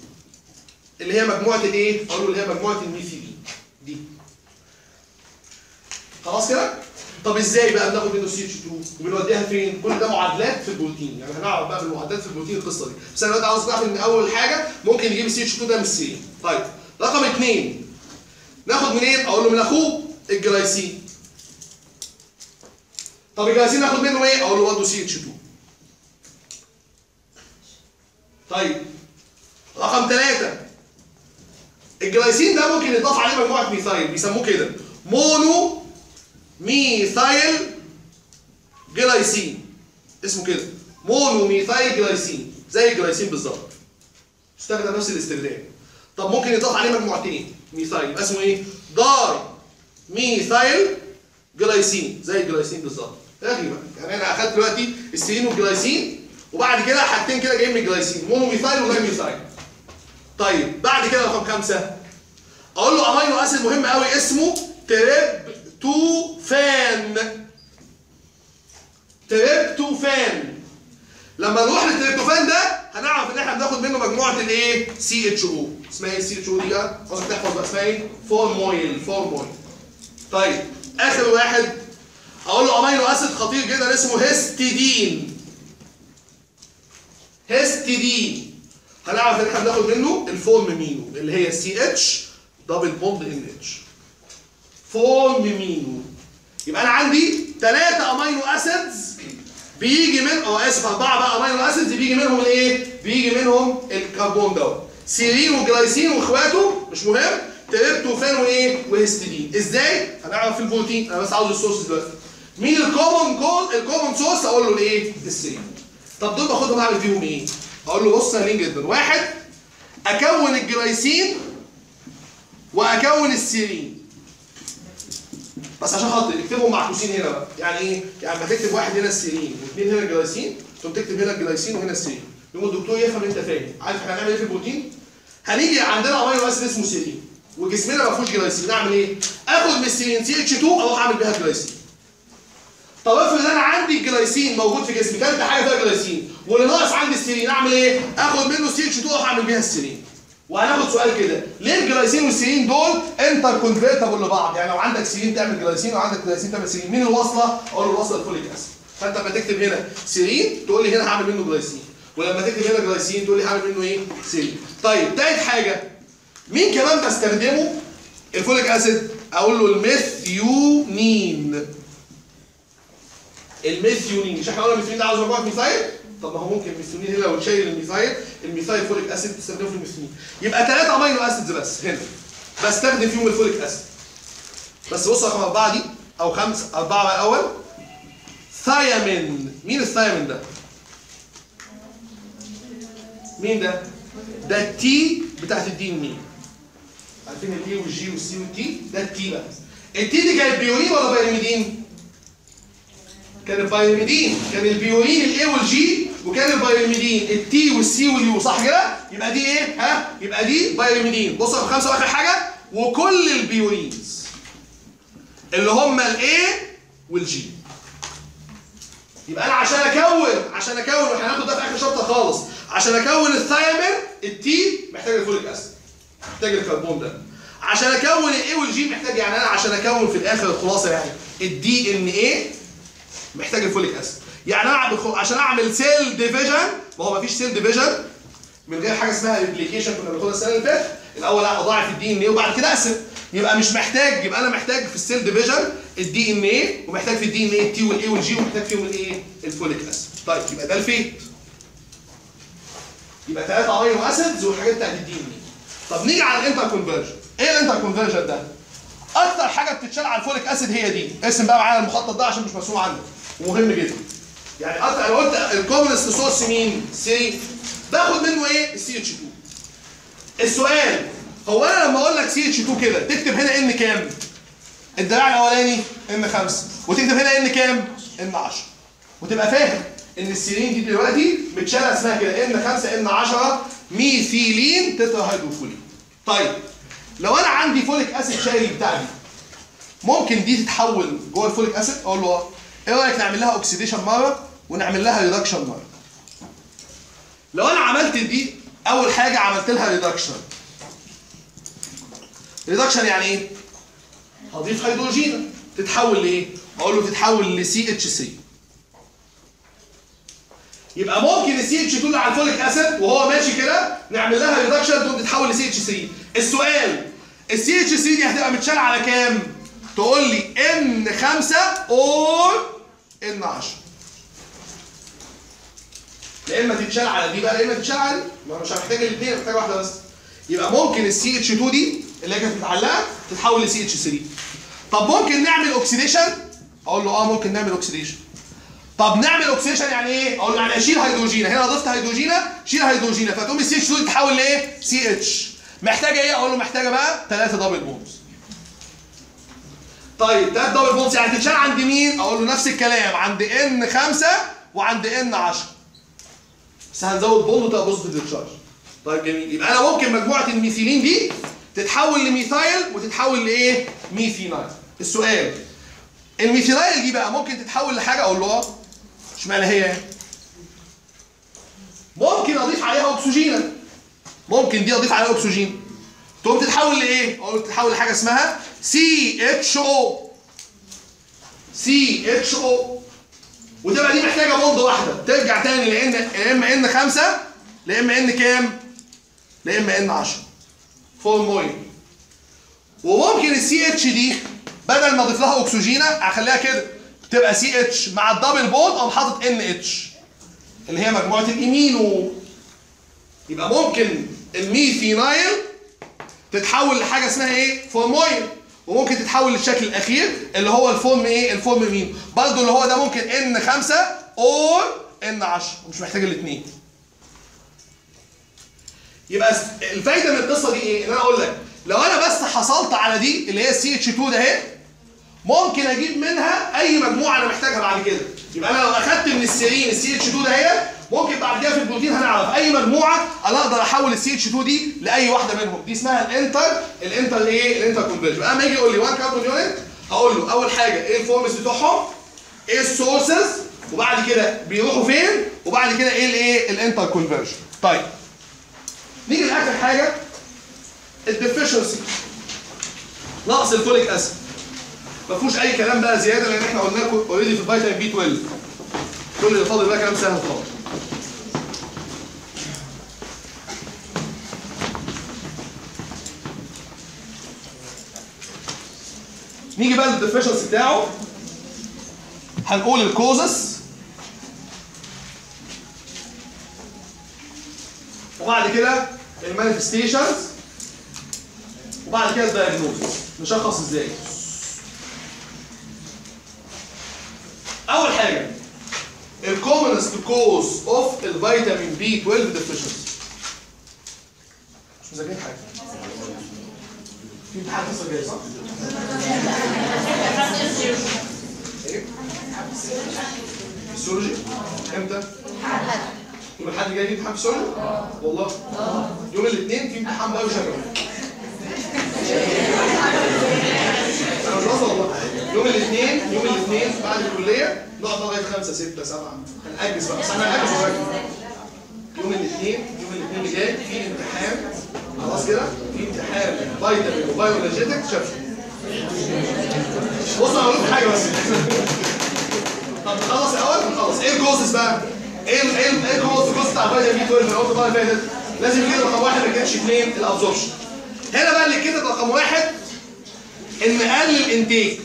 اللي هي مجموعه الايه اقول له اللي هي مجموعه الميثيلين دي خلاص كده طب ازاي بقى بناخد منه سي اتش 2 وبنوديها فين كل ده معادلات في البروتين يعني هنعرف بقى بالمعادلات في البروتين القصه دي بس انا دلوقتي عاوز اعرف ان اول حاجه ممكن نجيب السي اتش 2 ده من السي طيب رقم اثنين ناخد منين اقول له من اخوه الجلايسين طب الجلايسين ناخد منه ايه اقول له برضه سي اتش 2 طيب رقم ثلاثة الجلايسين ده ممكن يضاف عليه مجموعة ميثايل بيسموه كده مونو ميثايل جلايسين اسمه كده مونو ميثايل جلايسين زي الجلايسين بالظبط استخدم نفس الاستخدام طب ممكن يضاف عليه مجموعتين ميثايل يبقى اسمه ايه داي ميثايل جلايسين زي الجلايسين بالظبط غريبة يعني انا اخدت دلوقتي السيرين والجلايسين وبعد كده حاجتين كده جايين من الجلايسين مونو ميثايل وداي ميثايل طيب بعد كده رقم خمسة اقول له امينو اسيد مهم قوي اسمه تريبتوفان تريبتوفان لما نروح للتريبتوفان ده هنعرف ان احنا بناخد منه مجموعه الايه سي اتش او اسمها ايه السي اتش او دي بقى عاوزك تحفظ بقى اسمها ايه فورمويل فورمويل طيب اخر واحد اقول له امينو اسيد خطير جدا اسمه هيستidine هيستidine هنعرف ان احنا بناخد منه الفورم مينو اللي هي سي اتش دبل بوند ان اتش فورم مينو يبقى انا عندي ثلاثة امينو اسيدز بيجي من او اسف اربعة بقى امينو اسيدز بيجي منهم الايه؟ بيجي منهم الكربون دوت سيرين وجلايسين واخواته مش مهم تريبتوفان وايه؟ وهيستidine ازاي؟ هنعرف في البروتين انا بس عاوز السورس دلوقتي مين الكومن كود الكومن سورس اقول له الايه؟ السيرين طب دول باخدهم اعمل فيهم ايه؟ اقول له بص سهلين جدا واحد اكون الجلايسين واكون السيرين بس عشان خاطر اكتبهم معكوسين هنا بقى يعني ايه يعني ما تكتب واحد هنا السيرين واثنين هنا الجلايسين ثم تكتب هنا الجلايسين وهنا السيرين يقوم الدكتور يفهم انت فاهم عارف احنا هنعمل ايه في البروتين هنيجي عندنا امينو اسيد اسمه سيرين وجسمنا ما فيهوش جلايسين نعمل ايه اخد من السيرين سي اتش 2 اروح اعمل بيها جلايسين طب افرض انا عندي الجلايسين موجود في جسمي كلت حاجه فيها جلايسين واللي ناقص عندي السيرين اعمل ايه؟ اخد منه سي اتش 2 اروح اعمل بيها السيرين. وهناخد سؤال كده ليه الجلايسين والسيرين دول انتر كونفرتبل لبعض؟ يعني لو عندك سيرين تعمل جلايسين وعندك جلايسين تعمل سيرين مين الوصله؟ اقول له الوصله الفوليك اسيد. فانت لما تكتب هنا سيرين تقول لي هنا هعمل منه جلايسين ولما تكتب هنا جلايسين تقول لي هعمل منه ايه؟ سيرين. طيب تالت حاجه مين كمان بستخدمه؟ الفوليك اسيد اقول له الميثيونين الميثيونين مش احنا قلنا الميثيونين ده عاوز مجموعه ميثايل طب ما هو ممكن الميثيونين هنا لو شايل الميثايل الميثايل فوليك اسيد تستخدمه في الميثيونين يبقى ثلاثه امينو اسيدز بس هنا بستخدم فيهم الفوليك اسيد بس بص رقم اربعه دي او خمسه اربعه بقى الاول ثايامين مين الثايامين ده؟ مين ده؟ ده التي بتاعت الدي ان ايه عارفين التي والجي والسي والتي ده التي بقى التي دي كانت بيورين ولا بايرميدين؟ كان البايرميدين كان البيورين الاي والجي وكان البايرميدين التي والسي واليو صح كده؟ يبقى دي ايه؟ ها؟ يبقى دي بايرميدين بص رقم خمسه واخر حاجه وكل البيورينز اللي هم الاي والجي يبقى انا عشان اكون عشان اكون واحنا هناخد ده في اخر شابتر خالص عشان اكون الثايامين التي محتاج الفوليك اسيد محتاج الكربون ده عشان اكون الاي والجي محتاج يعني انا عشان اكون في الاخر الخلاصه يعني الدي ان ايه محتاج الفوليك اسيد يعني انا أعمل- عشان اعمل سيل ديفيجن ما هو مفيش سيل ديفيجن من غير حاجه اسمها ريبليكيشن كنا بناخدها السنه اللي فاتت الاول اضاعف الدي ان ايه وبعد كده اقسم يبقى مش محتاج يبقى انا محتاج في السيل ديفيجن الدي ان ايه ومحتاج في الدي ان ايه التي والاي والجي ومحتاج فيهم الايه الفوليك اسيد طيب يبقى ده الفيت يبقى ثلاثه امينو اسيدز والحاجات بتاعت الدي ان ايه طب نيجي على الانتر كونفرجن ايه الانتر كونفرجن ده اكتر حاجه بتتشال على الفوليك اسيد هي دي اسم بقى معايا المخطط ده عشان مش مرسوم عندك ومهم جدا يعني اكتر انا قلت الكومنست سورس مين سي باخد منه ايه السي اتش 2 السؤال هو انا لما اقول لك سي اتش 2 كده تكتب هنا ان كام الدراع الاولاني ان 5 وتكتب هنا ان كام ان 10 وتبقى فاهم ان السيرين دي دلوقتي متشاله اسمها كده ان 5 ان 10 ميثيلين تترا هيدروفولين طيب لو انا عندي فوليك اسيد شايل بتاع دي ممكن دي تتحول جوه الفوليك اسيد اقول له اه. ايه رايك نعمل لها اوكسيديشن مره ونعمل لها ريدكشن مره لو انا عملت دي اول حاجه عملت لها ريدكشن ريدكشن يعني ايه هضيف هيدروجين تتحول لايه اقول له تتحول لسي اتش سي يبقى ممكن السي اتش 2 اللي على الفوليك اسيد وهو ماشي كده نعمل لها ريدكشن تقوم تتحول لسي اتش 3 السؤال السي اتش 3 دي هتبقى متشالة على كام تقول لي ان 5 اور ان 10 يا اما تتشال على دي بقى يا اما تتشال على دي ما انا مش محتاج الاثنين محتاج واحده بس يبقى ممكن السي اتش 2 دي اللي هي كانت متعلقه تتحول لسي اتش 3 طب ممكن نعمل اوكسيديشن اقول له اه ممكن نعمل اوكسيديشن طب نعمل اوكسيديشن يعني ايه اقول له يعني اشيل هيدروجينا هنا ضفت هيدروجينا شيل هيدروجينا فتقوم السي اتش 2 تتحول لايه سي اتش محتاجه ايه اقول له محتاجه بقى ثلاثه دبل بونز طيب ثلاث دبل بونز يعني تتشال عند مين اقول له نفس الكلام عند ان 5 وعند ان 10 بس هنزود بوند وتبقى بوزيتيف تشارج طيب جميل يبقى انا ممكن مجموعه الميثيلين دي تتحول لميثايل وتتحول لايه ميثينايل السؤال الميثينايل دي بقى ممكن تتحول لحاجه اقول له اه اشمعنى هي ممكن اضيف عليها اكسجينا ممكن دي اضيف عليها اكسجين تقوم تتحول لايه اقول تتحول لحاجه اسمها سي اتش او سي اتش او وتبقى دي محتاجه بوند واحده ترجع تاني لان يا اما ان 5 لا اما ان كام لا اما ان 10 فول مويل وممكن السي اتش دي بدل ما اضيف لها اكسجينا اخليها كده تبقى سي اتش مع الدبل بوند اقوم حاطط ان اتش اللي هي مجموعه الامينو يبقى ممكن الميثينايل تتحول لحاجه اسمها ايه فورمويل وممكن تتحول للشكل الاخير اللي هو الفورم ايه الفورم مين برضه اللي هو ده ممكن ان 5 اور ان 10 مش محتاج الاثنين يبقى الفايده من القصه دي ايه ان انا اقول لك لو انا بس حصلت على دي اللي هي السي اتش 2 ده اهي ممكن اجيب منها اي مجموعه انا محتاجها بعد كده يبقى انا لو اخدت من السيرين السي اتش 2 ده اهي ممكن بعد كده في البروتين هنعرف اي مجموعه انا اقدر احول السي اتش 2 دي لاي واحده منهم دي اسمها الانتر الانتر ايه الانتر كونفرجن اما يجي يقول لي 1 كاربون يونت اقول له اول حاجه ايه الفورمز بتوعهم ايه السورسز وبعد كده بيروحوا فين وبعد كده ايه الايه الانتر كونفرجن طيب نيجي لاخر حاجه الديفيشنسي نقص الفوليك اسيد ما فيهوش اي كلام بقى زياده لان احنا قلنا لكم اوريدي في الفيتامين بي 12 كل اللي فاضل بقى كلام سهل خالص نيجي بقى للديفيشنسي بتاعه هنقول الكوزس وبعد كده المانيفستيشنز وبعد كده الدايجنوزس نشخص ازاي اول حاجه الكومنست كوز اوف الفيتامين بي 12 ديفيشنسي مش مذاكرين حاجه في امتحان لسه جاي صح؟ ايه؟ فيسيولوجي امتى؟ يوم الاحد الجاي في امتحان فيسيولوجي؟ والله يوم الاثنين في امتحان بايو شفوي انا مش بهزر والله يوم الاثنين يوم الاثنين بعد الكليه نقعد لغايه 5 6 7 هنأجز بقى بس احنا هنأجز وراجع يوم الاثنين يوم الاثنين اللي جاي في امتحان خلاص كده في امتحان فيتامين وبايولوجيتك شفوي بص انا هقول لكم حاجه بس طب نخلص الاول نخلص ايه الكوزز بقى؟ ايه ال ايه ال ايه الكوز الكوز بتاع الفيتامين بي 12 اللي قلت المره اللي فاتت لازم يجي رقم واحد ما كانش اثنين الابزوربشن هنا بقى اللي كده رقم واحد ان نقلل الانتاج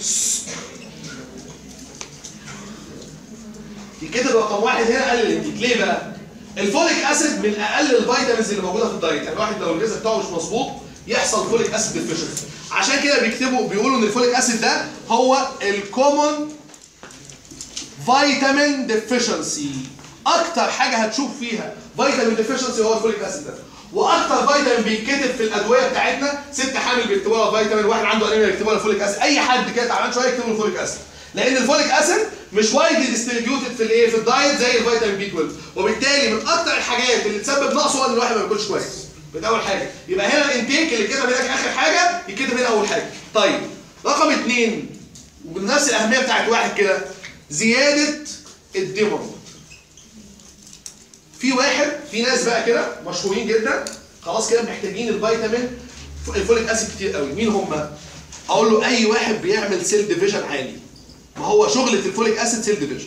كده رقم واحد هنا قلل الانتاج ليه بقى؟ الفوليك اسيد من اقل الفيتامينز اللي موجوده في الدايت يعني الواحد لو الغذاء بتاعه مش مظبوط يحصل فوليك اسيد ديفيشنسي عشان كده بيكتبوا بيقولوا ان الفوليك اسيد ده هو الكومن فيتامين ديفيشنسي اكتر حاجه هتشوف فيها فيتامين ديفيشنسي هو الفوليك اسيد ده واكتر فيتامين بيتكتب في الادويه بتاعتنا ست حامل بيكتبوا لها فيتامين واحد عنده انيميا يكتبوا لها فوليك اسيد اي حد كده تعبان شويه يكتبوا له فوليك اسيد لان الفوليك اسيد مش وايدلي ديستريبيوتد في الايه في الدايت زي الفيتامين بي 12 وبالتالي من اكتر الحاجات اللي تسبب نقصه هو ان الواحد ما بياكلش كويس ده اول حاجه يبقى هنا الانتيك اللي كتب هناك اخر حاجه يتكتب هنا اول حاجه طيب رقم اثنين وبنفس الاهميه بتاعت واحد كده زياده الدمر في واحد في ناس بقى كده مشهورين جدا خلاص كده محتاجين الفيتامين الفوليك اسيد كتير قوي مين هم اقول له اي واحد بيعمل سيل ديفيجن عالي ما هو شغله الفوليك اسيد سيل ديفيجن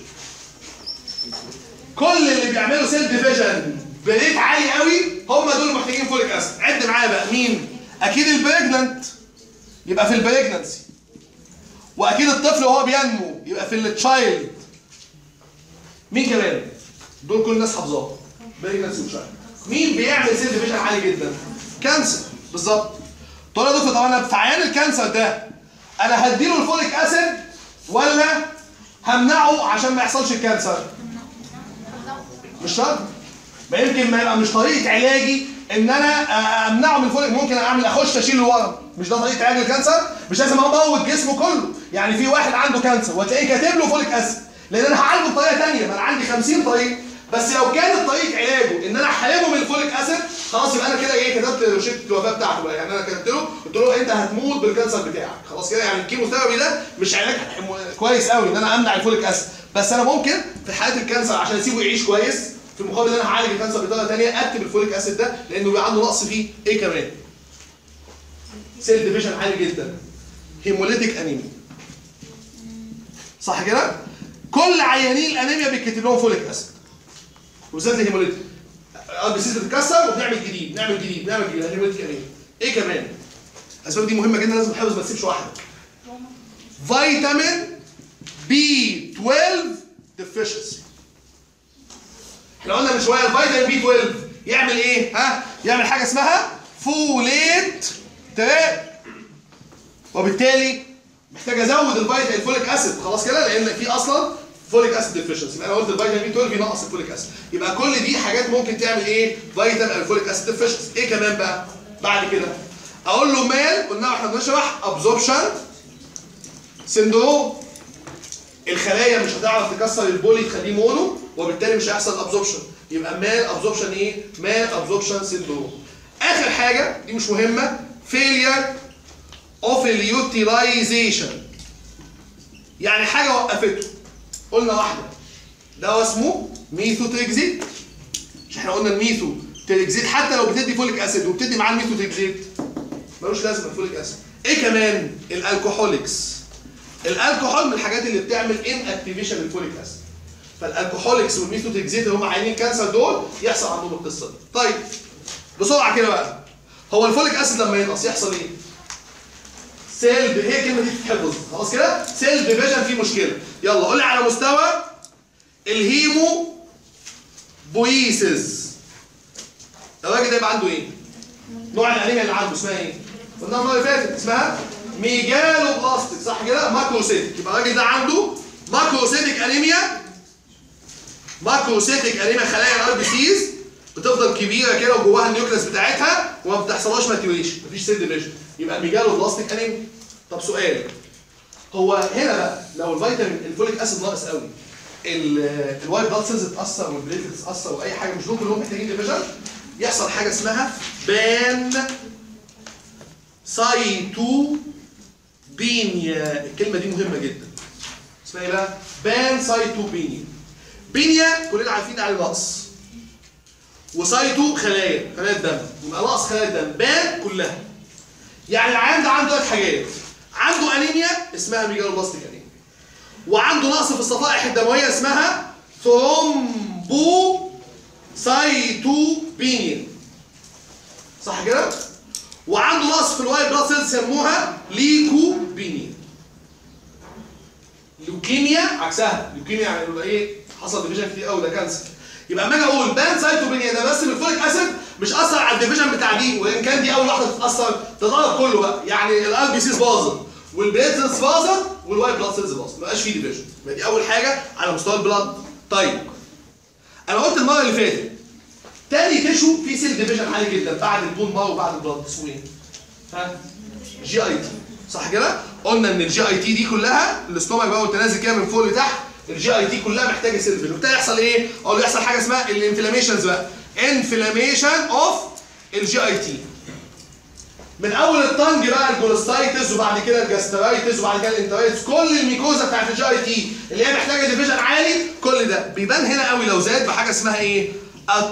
كل اللي بيعملوا سيل ديفيجن بريت عالي قوي هم دول محتاجين فوليك اسيد عد معايا بقى مين اكيد البريجننت يبقى في البريجننسي واكيد الطفل وهو بينمو يبقى في التشايلد مين كمان دول كل الناس حافظاهم بريجننسي وتشايلد مين بيعمل سيل ديفيجن عالي جدا كانسر بالظبط تقول يا دكتور طب انا في عيان الكانسر ده انا هديله الفوليك اسيد ولا همنعه عشان ما يحصلش الكانسر مش شرط ما يمكن ما يبقى مش طريقه علاجي ان انا امنعه من الفوليك ممكن اعمل اخش اشيل الورم مش ده طريقه علاج الكانسر مش لازم اموت جسمه كله يعني في واحد عنده كانسر وتلاقيه كاتب له فوليك اسيد لان انا هعالجه بطريقه ثانيه ما انا عندي 50 طريقه بس لو كانت طريقه علاجه ان انا احرمه من الفوليك اسيد خلاص يبقى انا كده ايه كتبت روشته الوفاه بتاعته بقى يعني انا كتبت له قلت له انت هتموت بالكانسر بتاعك خلاص كده يعني الكيموثيرابي ده مش علاج كويس قوي ان انا امنع الفوليك اسيد بس انا ممكن في حاله الكانسر عشان اسيبه يعيش كويس في مقابل ان انا هعالج الكانسر بطريقه ثانيه اكتب الفوليك اسيد ده لانه بيبقى عنده نقص فيه ايه كمان؟ سيل ديفيجن عالي جدا هيموليتيك انيميا صح كده؟ كل عيانين الانيميا بيتكتب لهم فوليك اسيد وبالذات الهيموليتيك اه بيسيس بتتكسر وبنعمل جديد نعمل جديد نعمل جديد هيموليتيك انيميا ايه كمان؟ الاسباب دي مهمه جدا لازم تحفظ ما تسيبش واحده فيتامين بي 12 ديفيشنسي احنا قلنا من شويه الفيتامين بي 12 يعمل ايه ها يعمل حاجه اسمها فوليت تراب وبالتالي محتاج ازود الفيتامين الفوليك اسيد خلاص كده لان في اصلا فوليك اسيد ديفيشنسي يبقى انا قلت الفيتامين بي 12 بينقص الفوليك اسيد يبقى كل دي حاجات ممكن تعمل ايه فيتامين الفوليك اسيد ديفيشنسي ايه كمان بقى بعد كده اقول له مال قلنا احنا بنشرح ابزوربشن سندروم الخلايا مش هتعرف تكسر البولي تخليه مونو وبالتالي مش هيحصل ابزوربشن يبقى مال ابزوربشن ايه مال ابزوربشن سيندروم اخر حاجه دي مش مهمه فيلير اوف اليوتيلايزيشن يعني حاجه وقفته قلنا واحده ده اسمه ميثوتريكزيت مش احنا قلنا الميثو تريكزيت حتى لو بتدي فوليك اسيد وبتدي معاه الميثو تريكزيت ملوش لازمه الفوليك اسيد ايه كمان الالكوهوليكس الالكوهول من الحاجات اللي بتعمل ان اكتيفيشن للفوليك اسيد فالالكوهوليكس والميثوتريكزيت اللي هم عيانين كانسر دول يحصل عندهم القصه دي طيب بسرعه كده بقى هو الفوليك اسيد لما ينقص يحصل ايه سيل هي كلمه دي تتحفظ خلاص كده سيل ديفيجن فيه مشكله يلا قول لي على مستوى الهيمو بويسز الراجل ده يبقى عنده ايه نوع الانيميا اللي عنده اسمها ايه قلنا المره اللي فاتت اسمها ميجالو بلاستيك صح كده ماكروسيتك يبقى الراجل ده عنده ماكروسيتك انيميا ماكروسيتك انيميا خلايا الار بي سيز بتفضل كبيره كده وجواها النيوكليس بتاعتها وما بتحصلهاش ماتيوريشن مفيش سيل ديفيجن يبقى الميجالو بلاستيك انيميا طب سؤال هو هنا بقى لو الفيتامين الفوليك اسيد ناقص قوي الوايت بلاد سيلز تتاثر والبليتلز تتاثر واي حاجه مش دول كلهم محتاجين ديفيجن يحصل حاجه اسمها بان سايتو بينيا الكلمه دي مهمه جدا اسمها ايه بقى بان سايتو بينيا بينيا كلنا عارفين على نقص وسايتو خلايا خلايا الدم يبقى نقص خلايا الدم بان كلها يعني العيان ده عنده ثلاث حاجات عنده انيميا اسمها ميجالوبلاستيك انيميا وعنده نقص في الصفائح الدمويه اسمها ثرومبو سايتوبينيا صح كده وعنده نقص في الوايت بلاد سيلز يسموها ليكوبينيا لوكيميا عكسها لوكيميا يعني يبقى ايه حصل ديفيجن كتير قوي ده كانسر يبقى اما اجي اقول بان سايتوبينيا ده بس بالفوليك اسيد مش اثر على الديفيجن بتاع دي وان كان دي اول واحده تتاثر تتغير كله بقى يعني الار بي سيز باظت والبليتلز باظت والوايت بلاد سيلز باظت ما بقاش فيه ديفيجن يبقى دي اول حاجه على مستوى البلاد طيب انا قلت المره اللي فاتت تاني تيشو فيه سيل ديفيجن عالي جدا بعد البون مارو وبعد البلاد اسمه ايه؟ ها؟ جي اي تي صح كده؟ قلنا ان الجي اي تي دي كلها الاستومك بقى والتنازل كده من فوق لتحت الجي اي تي كلها محتاجه سيل ديفيجن وبالتالي يحصل ايه؟ اقول له يحصل حاجه اسمها الانفلاميشنز بقى انفلاميشن اوف الجي اي تي من اول الطنج بقى الجولستايتس وبعد كده الجاسترايتس وبعد كده الانترايتس كل الميكوزا بتاعت الجي اي تي اللي هي محتاجه ديفيجن عالي كل ده بيبان هنا قوي لو زاد بحاجه اسمها ايه؟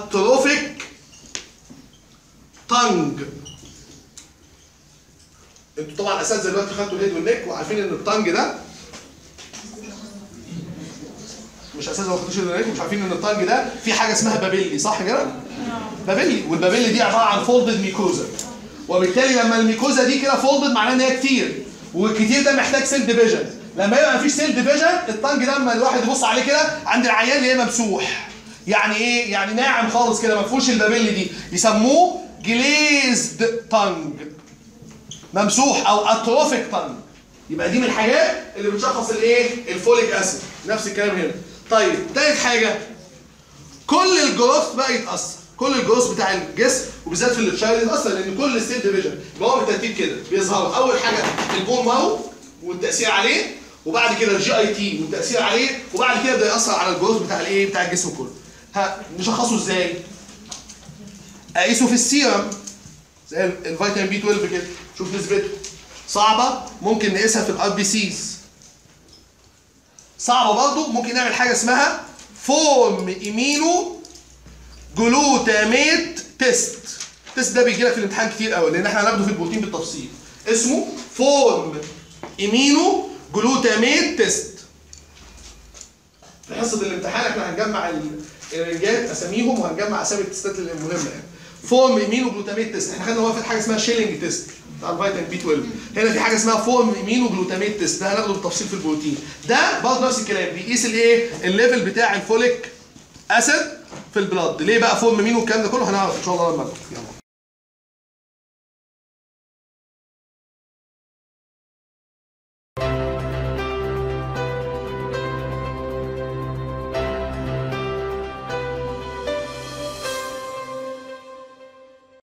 اتروفيك تانج انتوا طبعا اساتذه دلوقتي خدتوا الهيد والنك وعارفين ان الطنج ده مش اساتذه ما خدتوش الهيد والنك مش عارفين ان الطنج ده في حاجه اسمها بابيلي صح كده؟ بابيلي والبابيلي دي عباره عن فولدد ميكوزا وبالتالي لما الميكوزا دي كده فولدد معناه ان هي كتير والكتير ده محتاج سيل ديفيجن لما يبقى مفيش سيل ديفيجن الطنج ده لما الواحد يبص عليه كده عند العيان يلاقيه ممسوح يعني ايه يعني ناعم خالص كده ما فيهوش البابيلي دي يسموه جليزد تانج ممسوح او اتروفيك تانج يبقى دي من الحاجات اللي بتشخص الايه الفوليك اسيد نفس الكلام هنا طيب تالت حاجه كل الجروث بقى يتاثر كل الجروث بتاع الجسم وبالذات في التشايلد يتاثر لان كل ستيت ديفيجن يبقى هو بالترتيب كده بيظهروا اول حاجه البون مارو والتاثير عليه وبعد كده الجي اي تي والتاثير عليه وبعد كده يبدا ياثر على الجروث بتاع الايه بتاع الجسم كله ها نشخصه ازاي اقيسه في السيرم زي الفيتامين بي 12 كده شوف نسبته صعبه ممكن نقيسها في الار بي سيز صعبه برضه ممكن نعمل حاجه اسمها فورم ايمينو جلوتاميت تيست التيست ده بيجي لك في الامتحان كتير قوي لان احنا هناخده في البروتين بالتفصيل اسمه فورم ايمينو جلوتاميت تيست في حصه الامتحان احنا هنجمع الرنجات اساميهم وهنجمع اسامي التستات المهمه يعني فورم ايمينو جلوتاميت تيست احنا خدنا هو في حاجه اسمها شيلينج تيست بتاع الفيتامين بي 12 هنا في حاجه اسمها فورم ايمينو جلوتاميت تيست ده هناخده بالتفصيل في البروتين ده برضه نفس الكلام بيقيس الايه الليفل بتاع الفوليك اسيد في البلاد ليه بقى فورم مين والكلام ده كله هنعرف ان شاء الله لما ناخد. يلا